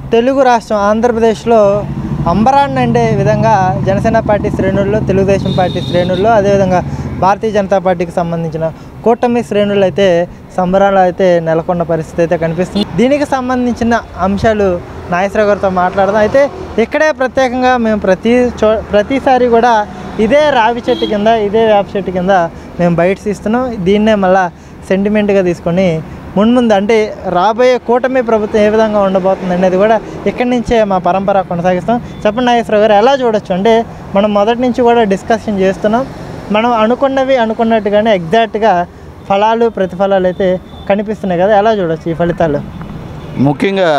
తెలుగు రాష్ట్రం ఆంధ్రప్రదేశ్లో అంబరాన్ని అంటే విధంగా జనసేన పార్టీ శ్రేణుల్లో తెలుగుదేశం పార్టీ శ్రేణుల్లో అదేవిధంగా భారతీయ జనతా పార్టీకి సంబంధించిన కూటమి శ్రేణులు అయితే సంబరాలు అయితే నెలకొన్న పరిస్థితి అయితే కనిపిస్తుంది దీనికి సంబంధించిన అంశాలు నాగేశ్వర గారితో మాట్లాడదాం అయితే ఇక్కడే ప్రత్యేకంగా మేము ప్రతి చో ప్రతిసారి కూడా ఇదే రావి చెట్టు కింద ఇదే వేప చెట్టు కింద మేము బయట తీస్తున్నాం దీన్నే మళ్ళా సెంటిమెంట్గా తీసుకొని మున్ముందు అంటే రాబోయే కూటమి ప్రభుత్వం ఏ విధంగా ఉండబోతుంది అనేది కూడా ఇక్కడి నుంచే మా పరంపర కొనసాగిస్తాం చెప్పండి నాగేశ్వరరావు గారు ఎలా చూడొచ్చు అంటే మనం మొదటి నుంచి కూడా డిస్కషన్ చేస్తున్నాం మనం అనుకున్నవి అనుకున్నట్టుగానే ఎగ్జాక్ట్గా ఫలాలు ప్రతిఫలాలు అయితే కనిపిస్తున్నాయి కదా ఎలా చూడొచ్చు ఈ ఫలితాలు ముఖ్యంగా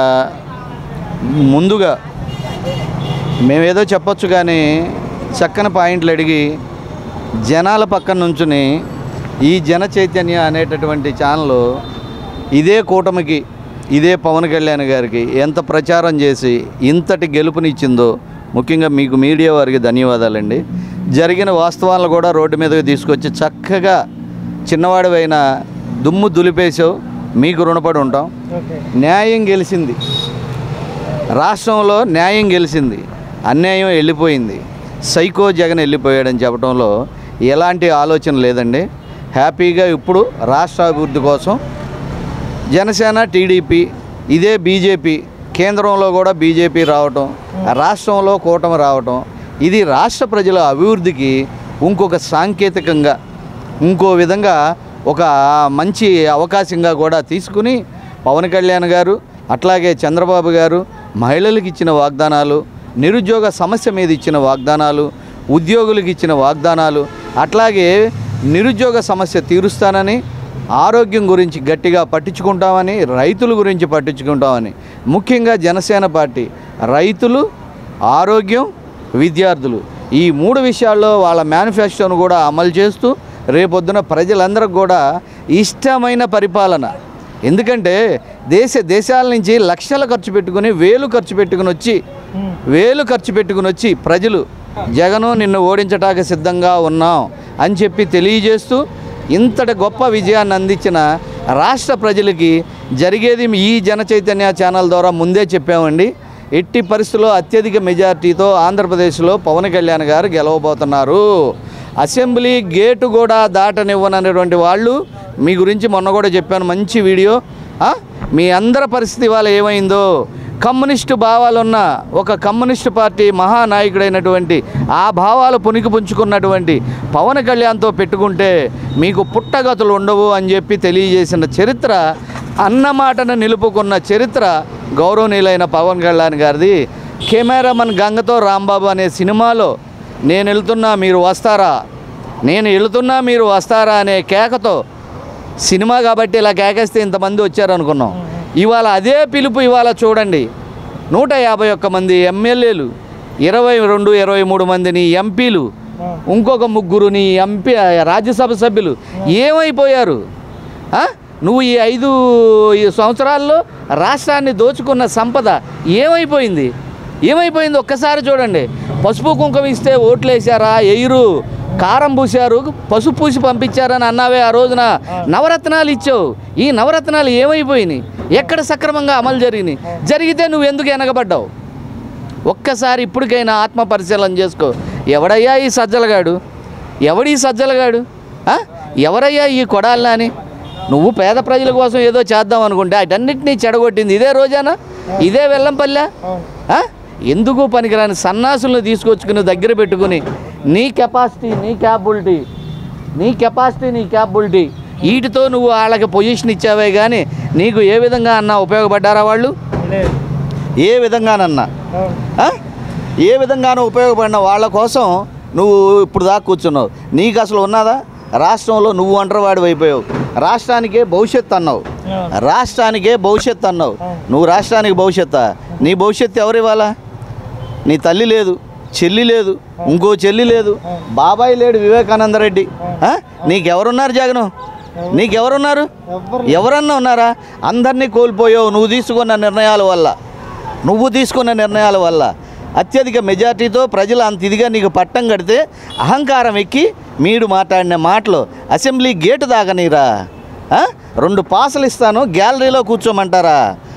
ముందుగా మేమేదో చెప్పొచ్చు కానీ చక్కని పాయింట్లు అడిగి జనాల పక్కన నుంచుని ఈ జన చైతన్య అనేటటువంటి ఛానల్ ఇదే కూటమికి ఇదే పవన్ కళ్యాణ్ గారికి ఎంత ప్రచారం చేసి ఇంతటి గెలుపునిచ్చిందో ముఖ్యంగా మీకు మీడియా వారికి ధన్యవాదాలండి జరిగిన వాస్తవాలను కూడా రోడ్డు మీదకి తీసుకొచ్చి చక్కగా చిన్నవాడివైన దుమ్ము దులిపేసావు మీకు రుణపడి ఉంటాం ఓకే న్యాయం గెలిచింది రాష్ట్రంలో న్యాయం గెలిచింది అన్యాయం వెళ్ళిపోయింది సైకో జగన్ వెళ్ళిపోయాడని చెప్పడంలో ఎలాంటి ఆలోచన లేదండి హ్యాపీగా ఇప్పుడు రాష్ట్ర అభివృద్ధి కోసం జనసేన టీడీపీ ఇదే బీజేపీ కేంద్రంలో కూడా బీజేపీ రావటం రాష్ట్రంలో కూటమి రావటం ఇది రాష్ట్ర ప్రజల అభివృద్ధికి ఇంకొక సాంకేతికంగా ఇంకో విధంగా ఒక మంచి అవకాశంగా కూడా తీసుకుని పవన్ కళ్యాణ్ గారు అట్లాగే చంద్రబాబు గారు మహిళలకు ఇచ్చిన వాగ్దానాలు నిరుద్యోగ సమస్య మీద ఇచ్చిన వాగ్దానాలు ఉద్యోగులకు ఇచ్చిన వాగ్దానాలు అట్లాగే నిరుద్యోగ సమస్య తీరుస్తానని ఆరోగ్యం గురించి గట్టిగా పట్టించుకుంటామని రైతుల గురించి పట్టించుకుంటామని ముఖ్యంగా జనసేన పార్టీ రైతులు ఆరోగ్యం విద్యార్థులు ఈ మూడు విషయాల్లో వాళ్ళ మేనిఫెస్టోను కూడా అమలు చేస్తూ రేపొద్దున ప్రజలందరికి కూడా ఇష్టమైన పరిపాలన ఎందుకంటే దేశ దేశాల నుంచి లక్షలు ఖర్చు పెట్టుకుని వేలు ఖర్చు పెట్టుకుని వచ్చి వేలు ఖర్చు పెట్టుకుని వచ్చి ప్రజలు జగను నిన్ను ఓడించటానికి సిద్ధంగా ఉన్నాం అని చెప్పి తెలియజేస్తూ ఇంతటి గొప్ప విజయాన్ని అందించిన రాష్ట్ర ప్రజలకి జరిగేది ఈ జన చైతన్య ఛానల్ ద్వారా ముందే చెప్పామండి ఎట్టి పరిస్థితుల్లో అత్యధిక మెజార్టీతో ఆంధ్రప్రదేశ్లో పవన్ కళ్యాణ్ గారు గెలవబోతున్నారు అసెంబ్లీ గేటు కూడా దాటనివ్వననేటువంటి వాళ్ళు మీ గురించి మొన్న కూడా చెప్పాను మంచి వీడియో ఆ? మీ అందరి పరిస్థితి ఇవాళ ఏమైందో కమ్యూనిస్టు భావాలున్న ఒక కమ్యూనిస్టు పార్టీ మహానాయకుడైనటువంటి ఆ భావాలు పునికి పుంజుకున్నటువంటి పవన్ కళ్యాణ్తో పెట్టుకుంటే మీకు పుట్టగతులు ఉండవు అని చెప్పి తెలియజేసిన చరిత్ర అన్నమాటను నిలుపుకున్న చరిత్ర గౌరవనీయులైన పవన్ కళ్యాణ్ గారిది కెమెరామన్ గంగతో రాంబాబు అనే సినిమాలో నేను వెళ్తున్నా మీరు వస్తారా నేను వెళుతున్నా మీరు వస్తారా అనే కేకతో సినిమా కాబట్టి ఇలా కేకేస్తే ఇంతమంది వచ్చారు అనుకున్నాం ఇవాళ అదే పిలుపు ఇవాళ చూడండి నూట యాభై ఒక్క మంది ఎమ్మెల్యేలు ఇరవై రెండు ఇరవై మూడు మందిని ఎంపీలు ఇంకొక ముగ్గురుని ఎంపీ రాజ్యసభ సభ్యులు ఏమైపోయారు ఆ? నువ్వు ఈ ఐదు ఈ సంవత్సరాల్లో రాష్ట్రాన్ని దోచుకున్న సంపద ఏమైపోయింది ఏమైపోయింది ఒక్కసారి చూడండి పసుపు కుంకుమ ఇస్తే ఓట్లు వేసారా ఎయిరు కారం పూశారు పసుపు పూసి పంపించారని అన్నావే ఆ రోజున నవరత్నాలు ఇచ్చావు ఈ నవరత్నాలు ఏమైపోయినాయి ఎక్కడ సక్రమంగా అమలు జరిగినాయి జరిగితే నువ్వు ఎందుకు వెనకబడ్డావు ఒక్కసారి ఇప్పటికైనా ఆత్మ పరిశీలన చేసుకో ఎవడయ్యా ఈ సజ్జలగాడు ఎవడి ఈ సజ్జలగాడు ఆ? ఎవరయ్యా ఈ కొడాలని అని నువ్వు పేద ప్రజల కోసం ఏదో చేద్దాం అనుకుంటే అటన్నిటినీ చెడగొట్టింది ఇదే రోజానా ఇదే వెల్లంపల్లె ఆ? ఎందుకు పనికిరాని సన్నాసులను తీసుకొచ్చుకుని దగ్గర పెట్టుకుని నీ కెపాసిటీ నీ క్యాపబిలిటీ నీ కెపాసిటీ నీ క్యాపబిలిటీ వీటితో నువ్వు వాళ్ళకి పొజిషన్ ఇచ్చావే కానీ నీకు ఏ విధంగా అన్నా ఉపయోగపడ్డారా వాళ్ళు లేదు ఏ విధంగానన్నా అవును. ఆ? ఏ విధంగానూ ఉపయోగపడిన వాళ్ళ కోసం నువ్వు ఇప్పుడు దాకా కూర్చున్నావు నీకు అసలు ఉన్నదా రాష్ట్రంలో నువ్వు ఒంటరివాడి అయిపోయావు రాష్ట్రానికే భవిష్యత్తు అన్నావు అవును. రాష్ట్రానికే భవిష్యత్తు అన్నావు అవును. నువ్వు రాష్ట్రానికి భవిష్యత్తా నీ భవిష్యత్తు ఎవరు ఇవ్వాలా నీ తల్లి లేదు చెల్లి లేదు ఇంకో చెల్లి లేదు బాబాయ్ లేడు వివేకానంద రెడ్డి ఆ? నీకెవరున్నారు జగను నీకెవరున్నారు ఎవ్వరు ఎవరన్నా ఉన్నారా అందరినీ కోల్పోయావు నువ్వు తీసుకున్న నిర్ణయాల వల్ల నువ్వు తీసుకున్న నిర్ణయాల వల్ల అత్యధిక మెజార్టీతో ప్రజలు అంత ఇదిగా నీకు పట్టం కడితే అహంకారం ఎక్కి మీరు మాట్లాడిన మాటలు అసెంబ్లీ గేటు దాగనీరా ఆ? రెండు పాసలు ఇస్తాను గ్యాలరీలో కూర్చోమంటారా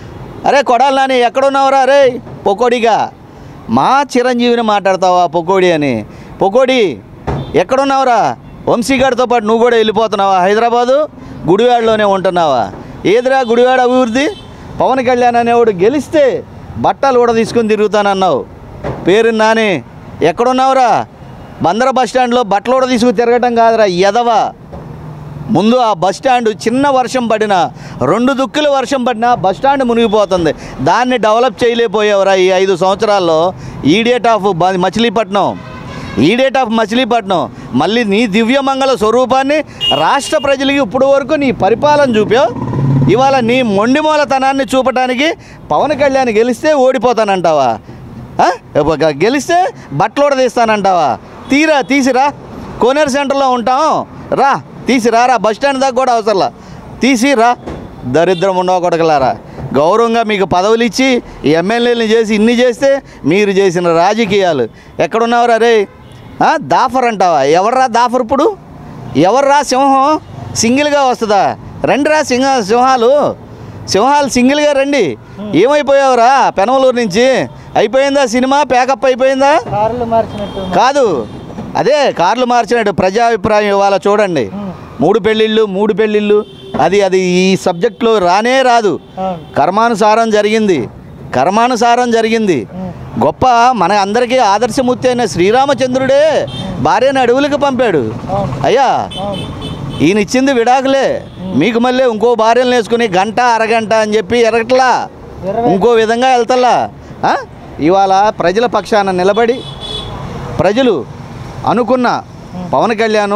అరే కొడాలి నాని ఎక్కడున్నావురా రే పొకోడిగా మా చిరంజీవిని మాట్లాడతావా పొకోడి అని పొకోడి ఎక్కడున్నావురా వంశీగాడితో పాటు నువ్వు కూడా వెళ్ళిపోతున్నావా హైదరాబాదు గుడివాడలోనే ఉంటున్నావా ఏదిరా గుడివాడ అభివృద్ధి పవన్ కళ్యాణ్ అనేవాడు గెలిస్తే బట్టలు కూడా తీసుకొని తిరుగుతానన్నావు పేరు నాని ఎక్కడున్నావురా బందర బస్ స్టాండ్లో బట్టలు కూడా తీసుకుని తిరగటం కాదురా ఎదవా ముందు ఆ బస్ స్టాండ్ చిన్న వర్షం పడినా రెండు దుక్కులు వర్షం పడినా బస్ స్టాండ్ మునిగిపోతుంది దాన్ని డెవలప్ చేయలేకపోయావురా ఈ ఐదు సంవత్సరాల్లో ఈడియట్ ఆఫ్ బ- మచిలీపట్నం ఈడియట్ ఆఫ్ మచిలీపట్నం మళ్ళీ నీ దివ్యమంగళ స్వరూపాన్ని రాష్ట్ర ప్రజలకి ఇప్పుడు వరకు నీ పరిపాలన చూపావు ఇవాళ నీ మొండిమూలతనాన్ని చూపటానికి పవన్ కళ్యాణ్ గెలిస్తే ఓడిపోతానంటావా ఆ? ఒక గెలిస్తే బట్టలు కూడా తీస్తానంటావా తీరా తీసిరా కోనేరు సెంటర్లో ఉంటాం రా తీసిరా రా బస్ స్టాండ్ దాకా కూడా అవసరంలా తీసి రా దరిద్రం ఉండవ కొడకలారా గౌరవంగా మీకు పదవులు ఇచ్చి ఈ ఎమ్మెల్యేలు చేసి ఇన్ని చేస్తే మీరు చేసిన రాజకీయాలు ఎక్కడున్నావురా రే ఆ? దాఫర్ అంటావా ఎవర్రా దాఫర్ ఇప్పుడు ఎవర్రా సింహం సింగిల్గా వస్తుందా రండిరా సింహ సింహాలు సింహాలు సింగిల్గా రండి ఏమైపోయావురా పెనమలూరు నుంచి అయిపోయిందా సినిమా ప్యాకప్ అయిపోయిందా కార్లు మార్చినట్టు కాదు అదే కార్లు మార్చినట్టు ప్రజాభిప్రాయం ఇవాళ చూడండి ఉమ్. మూడు పెళ్ళిళ్ళు మూడు పెళ్ళిళ్ళు అది అది ఈ సబ్జెక్ట్లో రానే రాదు అవును కర్మానుసారం జరిగింది కర్మానుసారం జరిగింది ఉమ్. గొప్ప మన అందరికీ ఆదర్శమూర్తి అయిన శ్రీరామచంద్రుడే భార్యను అడవులకు పంపాడు అవును అయ్యా అవును ఈయన ఇచ్చింది విడాకులే మీకు మళ్ళీ ఇంకో భార్యను వేసుకుని గంట అరగంట అని చెప్పి ఎరగట్లా ఇరవై ఇంకో విధంగా వెళ్తల్లా ఆ? ఇవాళ ప్రజల పక్షాన నిలబడి ప్రజలు అనుకున్న పవన్ కళ్యాణ్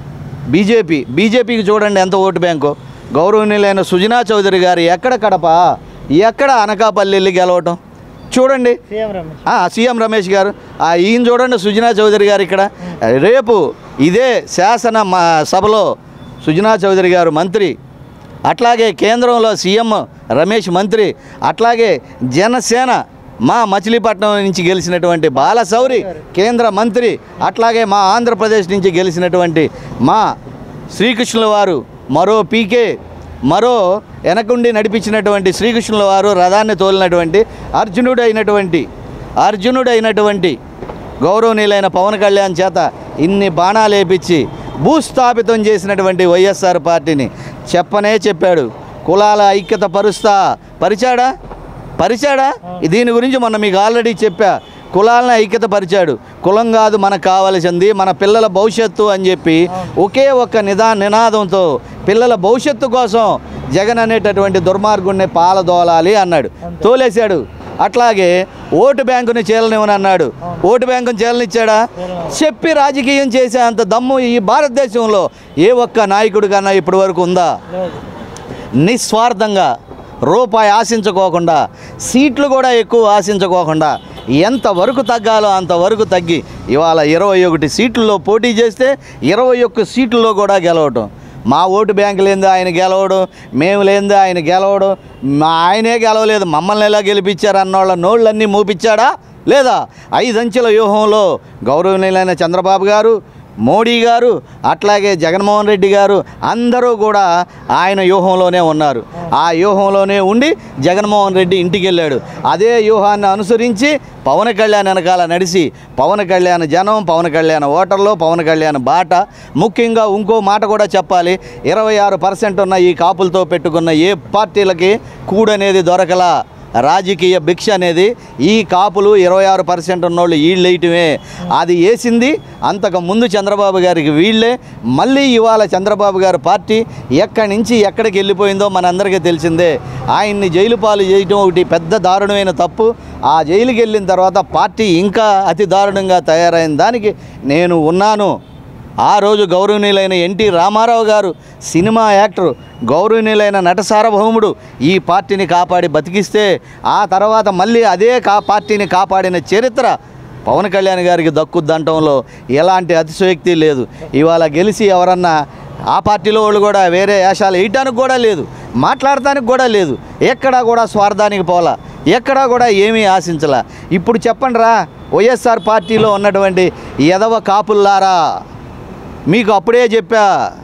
బీజేపీ బీజేపీకి చూడండి ఎంత ఓటు బ్యాంకు గౌరవనీయులైన సుజనా చౌదరి గారు ఎక్కడ కడప ఎక్కడ అనకాపల్లి వెళ్ళి గెలవటం చూడండి సీఎం రమేష్ ఆ, సీఎం రమేష్ గారు ఆ, ఈయన చూడండి సుజనా చౌదరి గారు ఇక్కడ రేపు ఇదే శాసన మా సభలో సుజనా చౌదరి గారు మంత్రి అట్లాగే కేంద్రంలో సీఎం రమేష్ మంత్రి అట్లాగే జనసేన మా మచిలీపట్నం నుంచి గెలిచినటువంటి బాలశౌరి కేంద్ర మంత్రి అట్లాగే మా ఆంధ్రప్రదేశ్ నుంచి గెలిచినటువంటి మా శ్రీకృష్ణుల వారు మరో పీకే మరో వెనకుండి నడిపించినటువంటి శ్రీకృష్ణుల వారు రథాన్ని తోలినటువంటి అర్జునుడు అయినటువంటి అర్జునుడు అయినటువంటి గౌరవనీయులైన పవన్ కళ్యాణ్ చేత ఇన్ని బాణాలు వేపించి భూస్థాపితం చేసినటువంటి వైఎస్ఆర్ పార్టీని చెప్పనే చెప్పాడు కులాల ఐక్యత పరుస్తా పరిచాడా పరిచాడా దీని గురించి మొన్న మీకు ఆల్రెడీ చెప్పా కులాలను ఐక్యత పరిచాడు కులం కాదు మనకు కావలసింది మన పిల్లల భవిష్యత్తు అని చెప్పి ఒకే ఒక్క నిదా నినాదంతో పిల్లల భవిష్యత్తు కోసం జగన్ అనేటటువంటి దుర్మార్గుడిని పాలదోలాలి అన్నాడు తోలేశాడు అట్లాగే ఓటు బ్యాంకుని చీలనివ్వని అన్నాడు ఓటు బ్యాంకుని చీలనిచ్చాడా చెప్పి రాజకీయం చేసే అంత దమ్ము ఈ భారతదేశంలో ఏ ఒక్క నాయకుడు కన్నా ఇప్పటి వరకు ఉందా లేదు నిస్వార్థంగా రూపాయి ఆశించుకోకుండా సీట్లు కూడా ఎక్కువ ఆశించుకోకుండా ఎంతవరకు తగ్గాలో అంతవరకు తగ్గి ఇవాళ ఇరవై ఒకటి సీట్లలో పోటీ చేస్తే ఇరవై ఒక్క సీట్లలో కూడా గెలవటం మా ఓటు బ్యాంకు లేనిదే ఆయన గెలవడం మేము లేనిదే ఆయన గెలవడం మా ఆయనే గెలవలేదు మమ్మల్ని ఎలా గెలిపించారు అన్నోళ్ళ నోళ్ళన్నీ మూపించాడా లేదా ఐదంచెల వ్యూహంలో గౌరవనీయులైన చంద్రబాబు గారు మోడీ గారు అట్లాగే జగన్మోహన్ రెడ్డి గారు అందరూ కూడా ఆయన వ్యూహంలోనే ఉన్నారు ఆ వ్యూహంలోనే ఉండి జగన్మోహన్ రెడ్డి ఇంటికి వెళ్ళాడు అదే వ్యూహాన్ని అనుసరించి పవన్ కళ్యాణ్ వెనకాల నడిచి పవన్ కళ్యాణ్ జనం పవన్ కళ్యాణ్ ఓటర్లు పవన్ కళ్యాణ్ బాట ముఖ్యంగా ఇంకో మాట కూడా చెప్పాలి ఇరవై ఆరు పర్సెంట్ ఉన్న ఈ కాపులతో పెట్టుకున్న ఏ పార్టీలకి కూడనేది దొరకలా రాజకీయ భిక్ష అనేది ఈ కాపులు ఇరవై ఆరు పర్సెంట్ ఉన్నోళ్ళు వీళ్ళు వేయటమే అది వేసింది అంతకు ముందు చంద్రబాబు గారికి వీళ్ళే మళ్ళీ ఇవాళ చంద్రబాబు గారి పార్టీ ఎక్కడి నుంచి ఎక్కడికి వెళ్ళిపోయిందో మనందరికీ తెలిసిందే ఆయన్ని జైలు పాలు చేయటం ఒకటి పెద్ద దారుణమైన తప్పు ఆ జైలుకి వెళ్ళిన తర్వాత పార్టీ ఇంకా అతి దారుణంగా తయారైన దానికి నేను ఉన్నాను ఆ రోజు గౌరవనీయులైన ఎన్టీ రామారావు గారు సినిమా యాక్టర్ గౌరవనీయులైన నట సార్వభౌముడు ఈ పార్టీని కాపాడి బతికిస్తే ఆ తర్వాత మళ్ళీ అదే కా పార్టీని కాపాడిన చరిత్ర పవన్ కళ్యాణ్ గారికి దక్కుద్దంటంలో ఎలాంటి అతిశయోక్తి లేదు ఇవాళ గెలిచి ఎవరన్నా ఆ పార్టీలో వాళ్ళు కూడా వేరే వేషాలు వేయటానికి కూడా లేదు మాట్లాడటానికి కూడా లేదు ఎక్కడా కూడా స్వార్థానికి పోలా ఎక్కడా కూడా ఏమీ ఆశించలా ఇప్పుడు చెప్పండి రా వైఎస్ఆర్ పార్టీలో ఉన్నటువంటి ఎదవ కాపుల్లారా మీకు అప్పుడే చెప్పా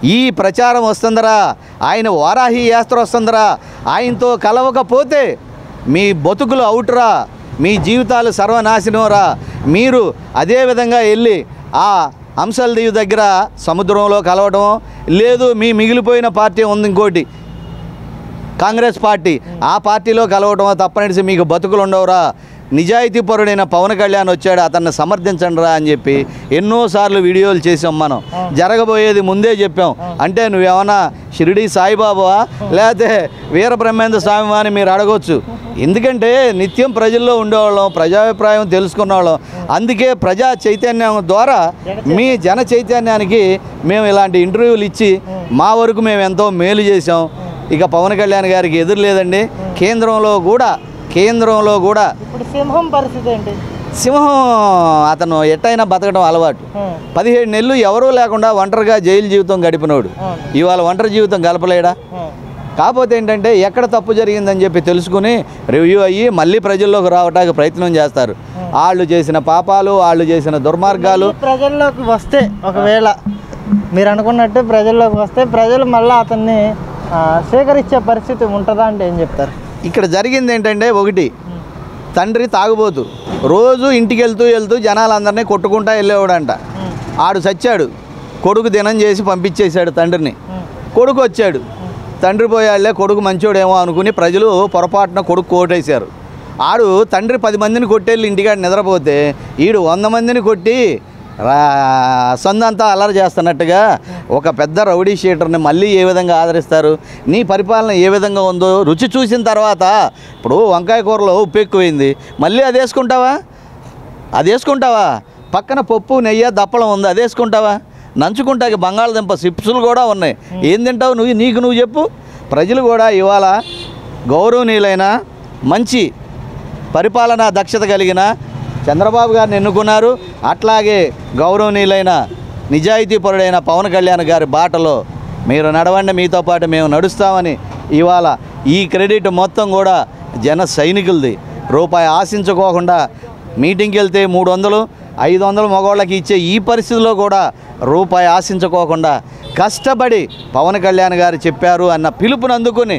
ఈ ప్రచారం వస్తుందరా ఆయన వారాహి యాత్ర వస్తుందరా ఆయనతో కలవకపోతే మీ బతుకులు అవుట్రా మీ జీవితాలు సర్వనాశనంరా మీరు అదే విధంగా వెళ్ళి ఆ అంశలదీవి దగ్గర సముద్రంలో కలవడం లేదు మీ మిగిలిపోయిన పార్టీ ఉంది ఇంకోటి కాంగ్రెస్ పార్టీ ఆ పార్టీలో కలవటం తప్పనిసి మీకు బతుకులు ఉండవురా నిజాయితీపరుడైన పవన్ కళ్యాణ్ వచ్చాడు అతన్ని సమర్థించండి రా అని చెప్పి ఎన్నోసార్లు వీడియోలు చేసాం మనం జరగబోయేది ముందే చెప్పాం అంటే నువ్వేమన్నా షిరిడి సాయిబాబా లేకపోతే వీరబ్రహ్మేంద్ర స్వామి అని మీరు అడగొచ్చు ఎందుకంటే నిత్యం ప్రజల్లో ఉండేవాళ్ళం ప్రజాభిప్రాయం తెలుసుకున్న వాళ్ళం అందుకే ప్రజా చైతన్యం ద్వారా మీ జన చైతన్యానికి మేము ఇలాంటి ఇంటర్వ్యూలు ఇచ్చి మా వరకు మేము ఎంతో మేలు చేసాం ఇక పవన్ కళ్యాణ్ గారికి ఎదురు లేదండి కేంద్రంలో కూడా కేంద్రంలో కూడా ఇప్పుడు సింహం పరిస్థితి ఏంటి సింహం అతను ఎట్టయినా బతకడం అలవాటు ఆ, పదిహేడు నెలలు ఎవరూ లేకుండా ఒంటరిగా జైలు జీవితం గడిపినోడు అవును. ఇవాళ ఒంటరి జీవితం గడపలేడా ఆ, కాకపోతే ఏంటంటే ఎక్కడ తప్పు జరిగిందని చెప్పి తెలుసుకుని రివ్యూ అయ్యి మళ్ళీ ప్రజల్లోకి రావడానికి ప్రయత్నం చేస్తారు వాళ్ళు చేసిన పాపాలు వాళ్ళు చేసిన దుర్మార్గాలు మళ్ళీ ప్రజల్లోకి వస్తే ఒకవేళ మీరు అనుకున్నట్టు ప్రజల్లోకి వస్తే ప్రజలు మళ్ళీ అతన్ని ఆ, స్వీకరించే పరిస్థితి ఉంటుందా అంటే ఏం చెప్తారు ఇక్కడ జరిగింది ఏంటంటే ఒకటి తండ్రి తాగుబోతు రోజు ఇంటికి వెళ్తూ వెళ్తూ జనాలందరినీ కొట్టుకుంటా వెళ్ళేవాడంట ఆడు చచ్చాడు కొడుకు దినం చేసి పంపించేశాడు తండ్రిని కొడుకు వచ్చాడు తండ్రి పోయాళ్లే కొడుకు మంచోడేమో అనుకుని ప్రజలు పొరపాటున కొడుకు కోటేశారు ఆడు తండ్రి పది మందిని కొట్టేళ్ళి ఇంటికాడ నిద్రపోతే ఈడు వంద మందిని కొట్టి రా సొందంతా అల్లరి చేస్తున్నట్టుగా ఒక పెద్ద రౌడీ షీటర్ని మళ్ళీ ఏ విధంగా ఆదరిస్తారు నీ పరిపాలన ఏ విధంగా ఉందో రుచి చూసిన తర్వాత ఇప్పుడు వంకాయ కూరలో ఉప్పు ఎక్కువైంది మళ్ళీ అది వేసుకుంటావా అది వేసుకుంటావా పక్కన పప్పు నెయ్యి దప్పలం ఉంది అది వేసుకుంటావా నంచుకుంటాకి బంగాళదుంప సిప్సులు కూడా ఉన్నాయి ఏం తింటావు నువ్వు నీకు నువ్వు చెప్పు ప్రజలు కూడా ఇవాళ గౌరవనీయులైన మంచి పరిపాలనా దక్షత కలిగిన చంద్రబాబు గారిని ఎన్నుకున్నారు అట్లాగే గౌరవనీయులైన నిజాయితీపరుడైన పవన్ కళ్యాణ్ గారి బాటలో మీరు నడవండి మీతో పాటు మేము నడుస్తామని ఇవాళ ఈ క్రెడిట్ మొత్తం కూడా జన సైనికులది రూపాయి ఆశించుకోకుండా మీటింగ్కి వెళ్తే మూడు వందలు ఐదు వందలు మగవాళ్ళకి ఇచ్చే ఈ పరిస్థితిలో కూడా రూపాయి ఆశించుకోకుండా కష్టపడి పవన్ కళ్యాణ్ గారు చెప్పారు అన్న పిలుపుని అందుకుని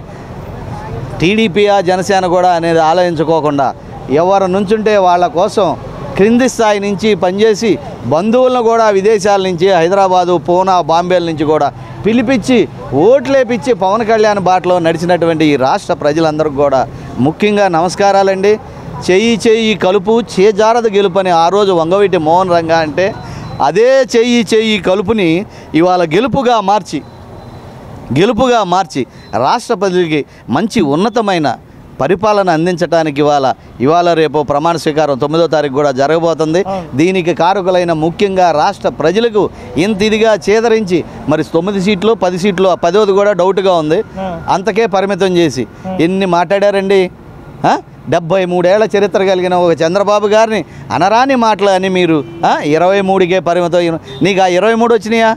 టీడీపీయా జనసేన కూడా అనేది ఆలోచించుకోకుండా ఎవరు నుంచుంటే వాళ్ళ కోసం క్రింది స్థాయి నుంచి పనిచేసి బంధువులను కూడా విదేశాల నుంచి హైదరాబాదు పూనా బాంబేల నుంచి కూడా పిలిపించి ఓట్లేపిచ్చి పవన్ కళ్యాణ్ బాటలో నడిచినటువంటి ఈ రాష్ట్ర ప్రజలందరికీ కూడా ముఖ్యంగా నమస్కారాలండి చెయ్యి చెయ్యి కలుపు చేజారద గెలుపని ఆ రోజు వంగవీటి మోహన్ రంగా అంటే అదే చెయ్యి చెయ్యి కలుపుని ఇవాళ గెలుపుగా మార్చి గెలుపుగా మార్చి రాష్ట్ర ప్రజలకి మంచి ఉన్నతమైన పరిపాలన అందించడానికి ఇవాళ ఇవాళ రేపు ప్రమాణ స్వీకారం తొమ్మిదో తారీఖు కూడా జరగబోతుంది దీనికి కారకులైన ముఖ్యంగా రాష్ట్ర ప్రజలకు ఇంత ఇదిగా చేదరించి మరి తొమ్మిది సీట్లు పది సీట్లు ఆ పదోది కూడా డౌట్గా ఉంది అంతకే పరిమితం చేసి ఎన్ని మాట్లాడారండి ఆ? డెబ్బై మూడేళ్ల చరిత్ర కలిగిన ఒక చంద్రబాబు గారిని అనరాని మాటలు అని మీరు ఆ? ఇరవై మూడుకే పరిమితం నీకు ఆ ఇరవై మూడు వచ్చినాయా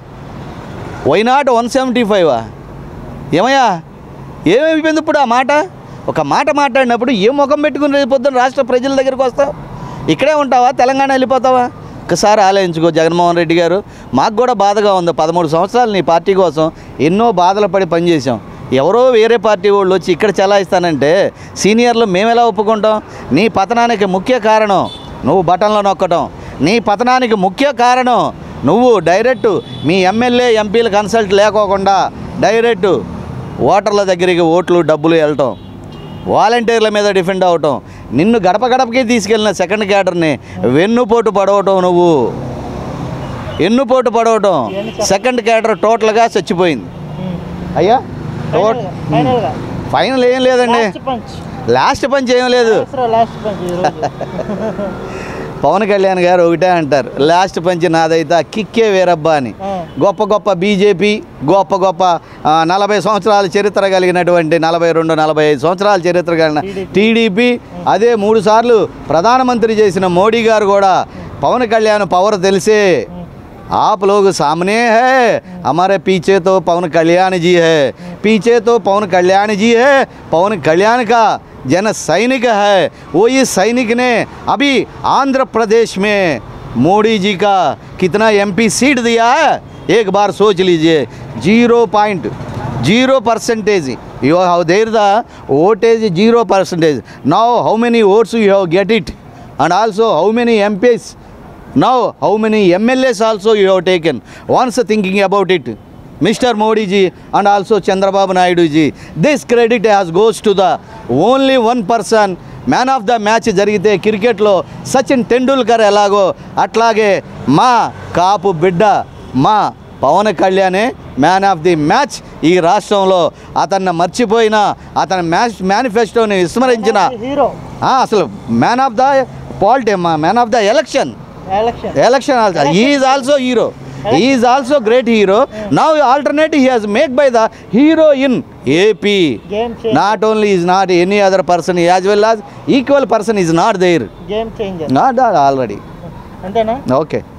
వై నాట్ వన్ సెవెంటీ ఫైవా ఏమయ్యా ఏమైపోయింది ఇప్పుడు ఆ మాట ఒక మాట మాట్లాడినప్పుడు ఏ ముఖం పెట్టుకుని రేపు పొద్దున్న రాష్ట్ర ప్రజల దగ్గరికి వస్తావు ఇక్కడే ఉంటావా తెలంగాణ వెళ్ళిపోతావా ఒకసారి ఆలోచించుకో జగన్మోహన్ రెడ్డి గారు మాకు కూడా బాధగా ఉంది పదమూడు సంవత్సరాలు నీ పార్టీ కోసం ఎన్నో బాధలు పడి పనిచేసాం ఎవరో వేరే పార్టీ వాళ్ళు వచ్చి ఇక్కడ చలాయిస్తానంటే సీనియర్లు మేము ఎలా ఒప్పుకుంటాం నీ పతనానికి ముఖ్య కారణం నువ్వు బటన్లో నొక్కటం నీ పతనానికి ముఖ్య కారణం నువ్వు డైరెక్ట్ మీ ఎమ్మెల్యే ఎంపీలు కన్సల్ట్ లేకోకుండా డైరెక్ట్ ఓటర్ల దగ్గరికి ఓట్లు డబ్బులు వెళ్ళటం వాలంటీర్ల మీద డిఫెండ్ అవటం నిన్ను గడప గడపకి తీసుకెళ్ళిన సెకండ్ క్యాడర్ని వెన్నుపోటు పడవటం నువ్వు ఎన్నుపోటు పడవటం సెకండ్ క్యాడర్ టోటల్గా చచ్చిపోయింది అయ్యా టోట్ ఫైనల్గా ఫైనల్ ఏం లేదండి లాస్ట్ పంచ్ లాస్ట్ పంచ్ ఏం లేదు లాస్ట్ పంచ్ ఈరోజు పవన్ కళ్యాణ్ గారు ఒకటే అంటారు లాస్ట్ పంచ్ నాదైతే ఆ కిక్కే వేరబ్బా అని ఆ. గొప్ప గొప్ప బీజేపీ గొప్ప గొప్ప ఆ, నలభై సంవత్సరాల చరిత్ర కలిగినటువంటి నలభై రెండు నలభై ఐదు సంవత్సరాల చరిత్ర కలిగిన టీడీపీ అదే మూడు సార్లు ప్రధానమంత్రి చేసిన మోడీ గారు కూడా పవన్ కళ్యాణ్ పవర్ తెలిసే आप लोग सामने है हमारे पीछे तो पवन कल्याण जी है पीछे तो पवन कल्याण जी है पवन कल्याण का जन सैनिक है वो ये सैनिक ने अभी आंध्र प्रदेश में मोदी जी का कितना एमपी सीट दिया है एक बार सोच लीजिए zero point zero percentage you have their the ఓటేజ్ zero percentage now how many oats you have get it and also how many MPs now how many MLAs also you have taken once thinking about it mister Modiji and also Chandrababu నాయుడుజీ this credit has goes to the only one person man of the match జరిగితే క్రికెట్లో సచిన్ టెండూల్కర్ ఎలాగో అట్లాగే మా కాపు బిడ్డ మా పవన్ కళ్యాణే man of the match ఈ రాష్ట్రంలో అతన్ని మర్చిపోయిన అతని మ్యాచ్ మేనిఫెస్టోని విస్మరించిన హీరో ఆ, అసలు man of the polity man of the election election election also is also hero is also great hero now alternate he has make by the hero in AP game not only is not any other person as well as equal person is not there game changer not already అంతేనా okay